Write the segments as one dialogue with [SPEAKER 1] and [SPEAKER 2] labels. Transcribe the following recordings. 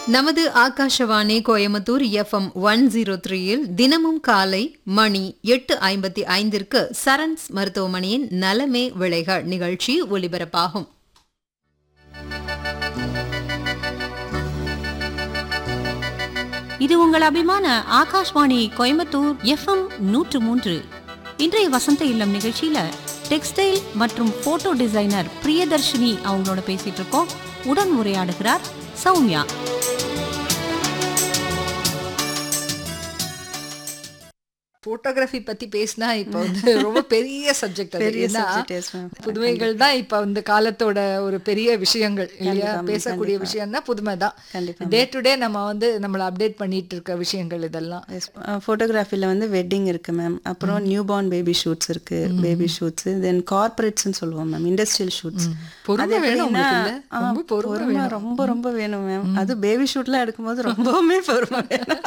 [SPEAKER 1] நமது Akashvani Coimbatore FM one zero த்ரீயில் தினமும் காலை மணி எட்டு ஐம்பத்தி ஐந்திற்கு சரண்ஸ் மருத்துவமனையின் நலமே விளைக நிகழ்ச்சி ஒலிபரப்பாகும்
[SPEAKER 2] இது உங்கள் அபிமான ஆகாஷ்வாணி கோயம்புத்தூர் எஃப்எம் நூற்று மூன்று இன்றைய வசந்த இல்லம் நிகழ்ச்சியில டெக்ஸ்டைல் மற்றும் போட்டோ டிசைனர் பிரியதர்ஷினி அவங்களோட பேசிட்டு இருக்கோம் உடன் உரையாடுகிறார் சௌமியா
[SPEAKER 3] போட்டோகிராஃபி பத்தி பேசினா இப்ப வந்து ரொம்ப பெரிய சப்ஜெக்ட்
[SPEAKER 4] பெரிய
[SPEAKER 3] ஏன்னா
[SPEAKER 4] subject, yes, ma'am.
[SPEAKER 3] புதுமைகள் தான் இப்ப இந்த காலத்தோட ஒரு பெரிய விஷயங்கள் இல்லையா
[SPEAKER 4] கண்டிப்பா, ma'am,
[SPEAKER 3] பேசக்கூடிய
[SPEAKER 4] கண்டிப்பா.
[SPEAKER 3] விஷயம் தான் புதுமை தான்
[SPEAKER 4] கண்டிப்பா,
[SPEAKER 3] டே டு டே நம்ம வந்து நம்மள அப்டேட் பண்ணிட்டு இருக்க விஷயங்கள் இதெல்லாம்
[SPEAKER 4] ஃபோட்டோகிராஃபியில் வந்து வெட்டிங் இருக்கு மேம் அப்புறம் நியூ பார்ன் பேபி ஷூட்ஸ் இருக்கு பேபி ஷூட்ஸ் தென் கார்பரேட்ஸ்னு சொல்லுவோம் மேம் இண்டஸ்ட்ரியல் ஷூட்ஸ்
[SPEAKER 3] பொறுமை வேணும் உங்களுக்கு இல்ல? ரொம்ப பொறுமை வேணும்.
[SPEAKER 4] ரொம்ப ரொம்ப வேணும் மேம் அது பேபி ஷூட்லாம் எடுக்கும்போது ரொம்பவுமே பொறுமை வேணும்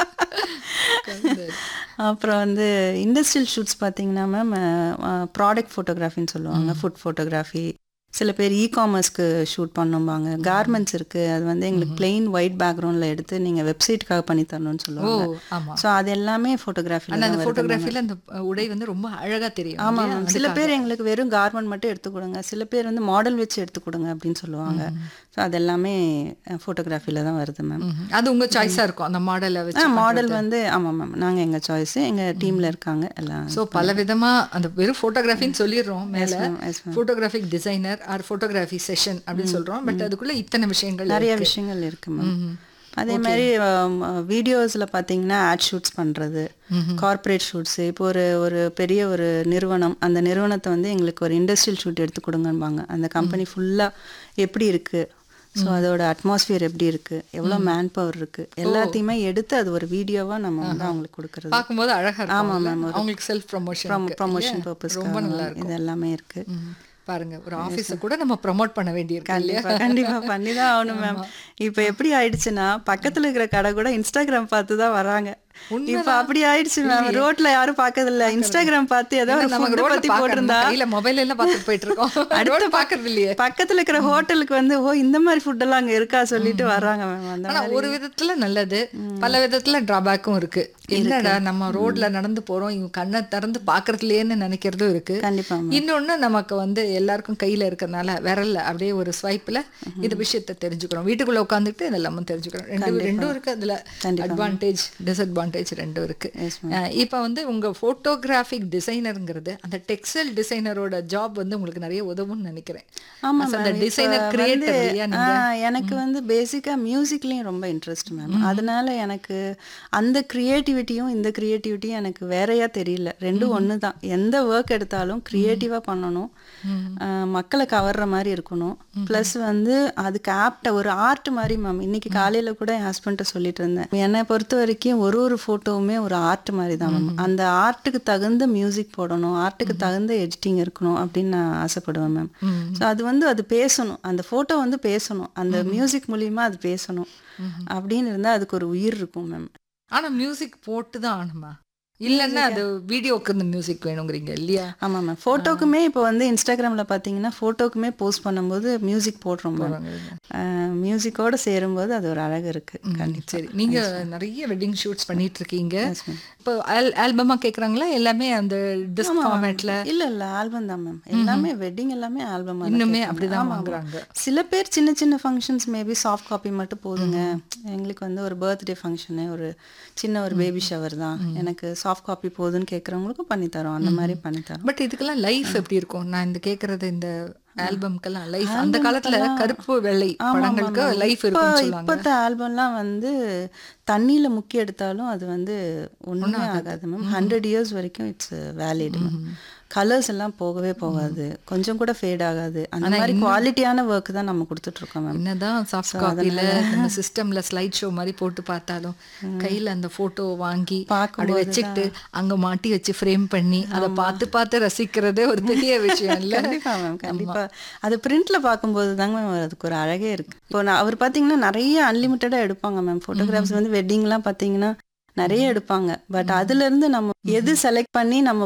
[SPEAKER 4] அப்புறம் வந்து இண்டஸ்ட்ரியல் ஷூட்ஸ் பார்த்தீங்கன்னா மேம் ப்ராடக்ட் ஃபோட்டோகிராஃபின்னு சொல்லுவாங்க ஃபுட் ஃபோட்டோகிராஃபி சில பேர் இ காமர்ஸ்க்கு ஷூட் பண்ணுவாங்க கார்மெண்ட்ஸ் இருக்கு அது வந்து எங்களுக்கு பிளெயின் ஒயிட் பேக்ரவுண்டில் எடுத்து நீங்க வெப்சைட்காக பண்ணி தரணும்னு
[SPEAKER 3] ஓ
[SPEAKER 4] சொல்லுவாங்க
[SPEAKER 3] ஆமா
[SPEAKER 4] ஸோ அது எல்லாமே ஃபோட்டோகிராஃபியில்
[SPEAKER 3] ஆனா அந்த போட்டோகிராஃபில அந்த உடை வந்து ரொம்ப அழகா தெரியும்
[SPEAKER 4] ஆமா
[SPEAKER 3] இல்லையா?
[SPEAKER 4] மேம் சில பேர் எங்களுக்கு வெறும் கார்மெண்ட் மட்டும் எடுத்து கொடுங்க சில பேர் வந்து மாடல் வச்சு எடுத்து கொடுங்க அப்படின்னு சொல்லுவாங்க ஸோ அது எல்லாமே ஃபோட்டோகிராஃபியில் தான் வருது மேம்
[SPEAKER 3] ம்ஹும். அது உங்க சாய்ஸா இருக்கும் அந்த மாடலை
[SPEAKER 4] ஆ
[SPEAKER 3] வச்சு
[SPEAKER 4] மாடல் வந்து ஆமாம் மேம் நாங்கள் எங்கள் சாய்ஸ் எங்கள் டீமில் இருக்காங்க எல்லாம்
[SPEAKER 3] சோ பல விதமா அந்த வெறும் போட்டோகிராஃபின்னு சொல்லிடுறோம் மேல
[SPEAKER 4] ma'am, yes, ma'am.
[SPEAKER 3] Photographic designer or photography session அப்படின்னு சொல்றோம் பட் அதுக்குள்ள இத்தனை விஷயங்கள்
[SPEAKER 4] நிறைய
[SPEAKER 3] இருக்கு.
[SPEAKER 4] விஷயங்கள் இருக்கு மேம் அதே மாதிரி வீடியோஸில் பார்த்தீங்கன்னா ஆட் ஷூட்ஸ் பண்ணுறது கார்ப்பரேட் ஷூட்ஸ் இப்போ ஒரு ஒரு பெரிய ஒரு நிறுவனம் அந்த நிறுவனத்தை வந்து எங்களுக்கு ஒரு இண்டஸ்ட்ரியல் ஷூட் எடுத்து கொடுங்கம்பாங்க அந்த கம்பெனி ஃபுல்லாக எப்படி இருக்கு ஸோ அதோட அட்மாஸ்பியர் எப்படி இருக்கு எவ்வளோ மேன் பவர் இருக்கு எல்லாத்தையுமே எடுத்து அது ஒரு வீடியோவா நம்ம வந்து அவங்களுக்கு கொடுக்கறது
[SPEAKER 3] பார்க்கும்போது அழகா இருக்கும்
[SPEAKER 4] ஆமா,
[SPEAKER 3] இல்ல?
[SPEAKER 4] ma'am, ஒரு
[SPEAKER 3] அவங்களுக்கு செல்ஃப் ப்ரமோஷன்
[SPEAKER 4] ப்ரமோஷன் பர்பஸ்
[SPEAKER 3] ரொம்ப நல்லா இருக்கும்
[SPEAKER 4] இது எல்லாமே இருக்கு
[SPEAKER 3] பாருங்க ஒரு ஆபீஸ கூட நம்ம ப்ரோமோட் பண்ண வேண்டியிருக்கு இல்லையா
[SPEAKER 4] கண்டிப்பா கண்டிப்பா பண்ணிதான் ஆகணும் மேம் இப்போ எப்படி ஆயிடுச்சுன்னா பக்கத்துல இருக்கிற கடை கூட இன்ஸ்டாகிராம் பார்த்து தான் வராங்க இப்போ அப்படி ஆயிடுச்சு மேம் ரோட்ல யாரும் பார்க்கறது இல்ல இன்ஸ்டாகிராம் பார்த்து ஏதோ ஒரு
[SPEAKER 3] நமக்கு
[SPEAKER 4] food
[SPEAKER 3] ரோட்ல
[SPEAKER 4] பத்தி
[SPEAKER 3] போட்டிருந்தா
[SPEAKER 4] போட்டிருந்தா
[SPEAKER 3] கையில மொபைல் எல்லாம் பார்த்துட்டு போயிட்டு இருக்கோம் அடுத்து பாக்குறது இல்லையே
[SPEAKER 4] பக்கத்துல இருக்கிற ஹோட்டலுக்கு வந்து ஓ இந்த மாதிரி ஃபுட் எல்லாம் அங்க இருக்கா சொல்லிட்டு வர்றாங்க மேம் அந்த
[SPEAKER 3] ஆனா ஒரு விதத்துல நல்லது பல விதத்துல டிராபேக்கும் இருக்கு என்னடா நம்ம ரோட்ல நடந்து போறோம் இவங்க கண்ணை திறந்து பாக்குறதுலேன்னு நினைக்கிறதும் இருக்கு
[SPEAKER 4] கண்டிப்பா
[SPEAKER 3] இன்னொன்னு நமக்கு வந்து எல்லாருக்கும் கையில இருக்கறனால விரல்ல அப்படியே ஒரு ஸ்வைப்ல இந்த விஷயத்தை தெரிஞ்சுக்கிறோம் வீட்டுக்குள்ள உட்காந்துட்டு இதெல்லாமும் தெரிஞ்சுக்கிறோம் ரெண்டு ரெண்டும் இருக்கு அதுல அட்வான்டேஜ் டிஸ்அட்வான்டேஜ் ரெண்டும் இருக்கு அஹ் இப்ப வந்து உங்க போட்டோகிராஃபிக் டிசைனருங்கிறது அந்த டெக்ஸ்டைல் டிசைனரோட ஜாப் வந்து உங்களுக்கு நிறைய உதவும்னு நினைக்கிறேன்
[SPEAKER 4] ஆமா
[SPEAKER 3] As அந்த
[SPEAKER 4] ma'am.
[SPEAKER 3] டிசைனர்
[SPEAKER 4] இப்ப
[SPEAKER 3] கிரியேட்டர்
[SPEAKER 4] வந்து,
[SPEAKER 3] இல்லையா
[SPEAKER 4] ஆ,
[SPEAKER 3] நீங்க
[SPEAKER 4] எனக்கு வந்து பேசிக்கா மியூசிக்லயும் ரொம்ப இன்ட்ரெஸ்ட் மேம் அதனால எனக்கு அந்த கிரியேட்டிவிட்டியும் இந்த கிரியேட்டிவிட்டியும் எனக்கு வேறையா தெரியல ரெண்டும் ஒன்று தான் எந்த ஒர்க் எடுத்தாலும் கிரியேட்டிவா பண்ணணும் ஆ, மக்களை கவர்ற மாதிரி இருக்கணும் ப்ளஸ் வந்து அதுக்கு ஆப்ட ஒரு ஆர்ட் மாதிரி மேம் இன்னைக்கு காலையில கூட என் ஹஸ்பண்ட்ட சொல்லிட்டு இருந்தேன் என்னை பொறுத்த வரைக்கும் ஒரு ஒரு போட்டோவுமே ஒரு ஆர்ட் மாதிரி தான் மேம் அந்த ஆர்ட்டுக்கு தகுந்த மியூசிக் போடணும் ஆர்ட்டுக்கு தகுந்த எடிட்டிங் இருக்கணும் அப்படின்னு நான் ஆசைப்படுவேன் மேம் ஸோ அது வந்து அது பேசணும் அந்த ஃபோட்டோ வந்து பேசணும் அந்த மியூசிக் மூலியமா அது பேசணும் அப்படின்னு இருந்தா அதுக்கு ஒரு உயிர் இருக்கும் மேம்
[SPEAKER 3] ஆனா மியூசிக் போட்டு தான் ஆகணுமா இல்லைன்னா அது வீடியோக்கு இந்த மியூசிக் வேணுங்கிறீங்க இல்லையா
[SPEAKER 4] ஆமா மேம் ஃபோட்டோக்குமே இப்போ வந்து இன்ஸ்டாகிராம்ல பாத்தீங்கன்னா ஃபோட்டோக்குமே போஸ்ட் பண்ணும்போது மியூசிக் போடுறோம் மேம் மியூசிக்கோட சேரும்போது அது ஒரு அழகு இருக்கு கண்டிப்பா
[SPEAKER 3] சரி நீங்க நிறைய வெட்டிங் ஷூட்ஸ் பண்ணிட்டு இருக்கீங்க இப்போ ஆல்பமா கேக்குறாங்களா எல்லாமே அந்த டிஸ்க் ஃபார்மேட்ல
[SPEAKER 4] இல்ல இல்ல ஆல்பம் தான் மேம் எல்லாமே வெட்டிங் எல்லாமே ஆல்பம்
[SPEAKER 3] இன்னுமே அப்படிதான் வாங்குறாங்க
[SPEAKER 4] சில பேர் சின்ன சின்ன ஃபங்க்ஷன்ஸ் மேபி சாஃப்ட் காப்பி மட்டும் போதுங்க எங்களுக்கு வந்து ஒரு பர்த்டே ஃபங்க்ஷனு ஒரு சின்ன ஒரு பேபி ஷவர் தான் எனக்கு சாஃப்ட் காப்பி போதுன்னு கேட்குறவங்களுக்கும் பண்ணி தரோம் அந்த மாதிரி பண்ணி தரோம்
[SPEAKER 3] பட் இதுக்கெல்லாம் லைஃப் எப்படி இருக்கும் நான் இந்த கேக்குறது இந்த ஆல்பம்க்கெல்லாம் லைஃப் அந்த காலத்துல கருப்பு வெள்ளை படங்களுக்கு லைஃப் இருக்கும்னு சொல்லுவாங்க
[SPEAKER 4] இப்போத்த ஆல்பம்லாம் வந்து தண்ணியில முக்கி எடுத்தாலும் அது வந்து ஒண்ணுமே ஆகாது மேம் ஹண்ட்ரட் இயர்ஸ் வரைக்கும் இட்ஸ் வேலிட் கலர்ஸ் எல்லாம் போகவே போகாது கொஞ்சம் கூட ஃபேட் ஆகாது அந்த மாதிரி குவாலிட்டியான ஒர்க் தான் நம்ம கொடுத்துட்டு இருக்கோம் மேம்
[SPEAKER 3] என்னதான் சாஃப்ட் காப்பில நம்ம சிஸ்டம்ல ஸ்லைட் ஷோ மாதிரி போட்டு பார்த்தாலும் கையில அந்த போட்டோ வாங்கி அப்படி வச்சுக்கிட்டு அங்க மாட்டி வச்சு ஃப்ரேம் பண்ணி அதை பார்த்து பார்த்து ரசிக்கிறதே ஒரு பெரிய விஷயம் இல்ல
[SPEAKER 4] கண்டிப்பா மேம் கண்டிப்பா அது பிரிண்ட்ல பார்க்கும்போது தாங்க மேம் அதுக்கு ஒரு அழகே இருக்கு இப்போ நான் அவர் பாத்தீங்கன்னா நிறைய அன்லிமிட்டடா எடுப்பாங்க மேம் போட்டோகிராஃப்ஸ் வந்து வெட்டிங்லாம் பாத்தீங்கன்னா நிறைய எடுப்பாங்க பட் அதுல இருந்து நம்ம எது செலக்ட் பண்ணி நம்ம